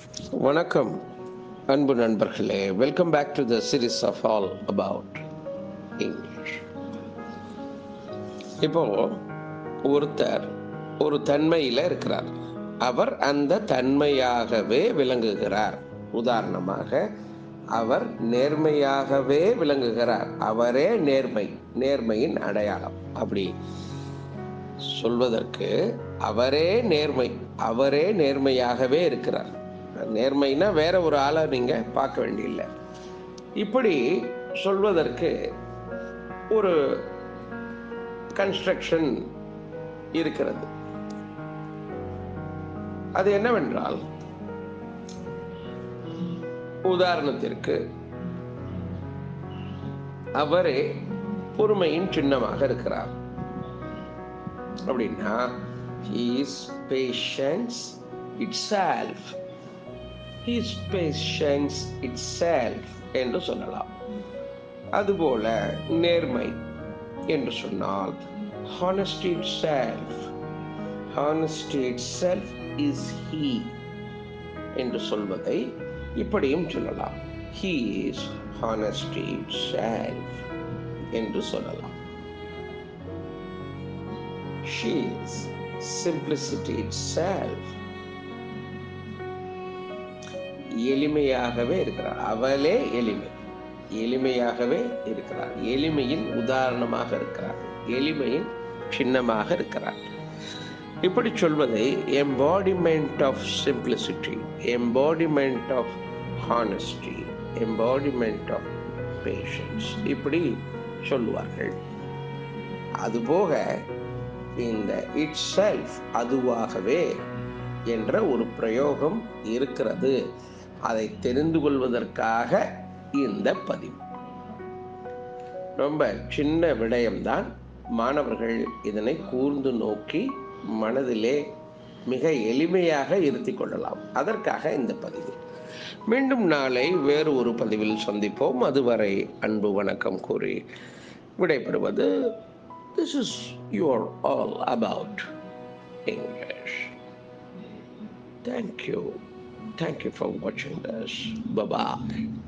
வணக்கம் அன்பு நண்பர்களே welcome back to the series of all about English இப்போ ஒருத்தர் ஒரு தன்மையில் இருக்கிறார் அவர் அந்த தன்மையாகவே விளங்குகிறார் உதாரணமாக அவர் நேர்மையாகவே விளங்குகிறார் அவரே நேர்மை நேர்மையின் அடையாளம் அப்படி சொல்வதற்கு அவரே நேர்மை அவரே நேர்மையாகவே இருக்கிறார் நேர்மைனா வேற ஒரு ஆளை நீங்க பார்க்க வேண்டியில்லை இப்படி சொல்வதற்கு ஒரு கன்ஸ்ட்ரக்ஷன் இருக்கிறது அது என்னவென்றால் உதாரணத்திற்கு அவரே பொறுமையின் சின்னமாக இருக்கிறார் அப்படின்னா he's patience itself he's patience itself என்று சொல்லலாம் அதுபோல நேர்மை என்று சொன்னால் honesty itself honesty itself is he என்று சொல்வதை இப்படியும் சொல்லலாம் he is honesty itself என்று சொல்லலாம் she is simplicity itself எளிமையாகவே இருக்கிறார் அவளே எளிமை எளிமையாகவே இருக்கிறார் எளிமையின் உதாரணமாக இருக்கிறார் எளிமையின் சின்னமாக இருக்கிறார் இப்படி சொல்வதை embodiment of simplicity embodiment of honesty embodiment of patience இப்படி சொல்லுவார்கள் அதுபோக இந்த இட் செல்ஃப் அதுவாகவே என்ற ஒரு பிரயோகம் இருக்கிறது அதை தெரிந்து கொள்வதற்காக இந்த பதிவு ரொம்ப சின்ன விடயம்தான் மாணவர்கள் இதனை கூர்ந்து நோக்கி மனதிலே மிக எளிமையாக இருத்தி கொள்ளலாம் அதற்காக இந்த பதிவு மீண்டும் நாளை வேறு ஒரு பதிவில் சந்திப்போம் அதுவரை அன்பு வணக்கம் கூறி விடைபெறுவது This is your all about English. Thank you. Thank you for watching this. Bye bye.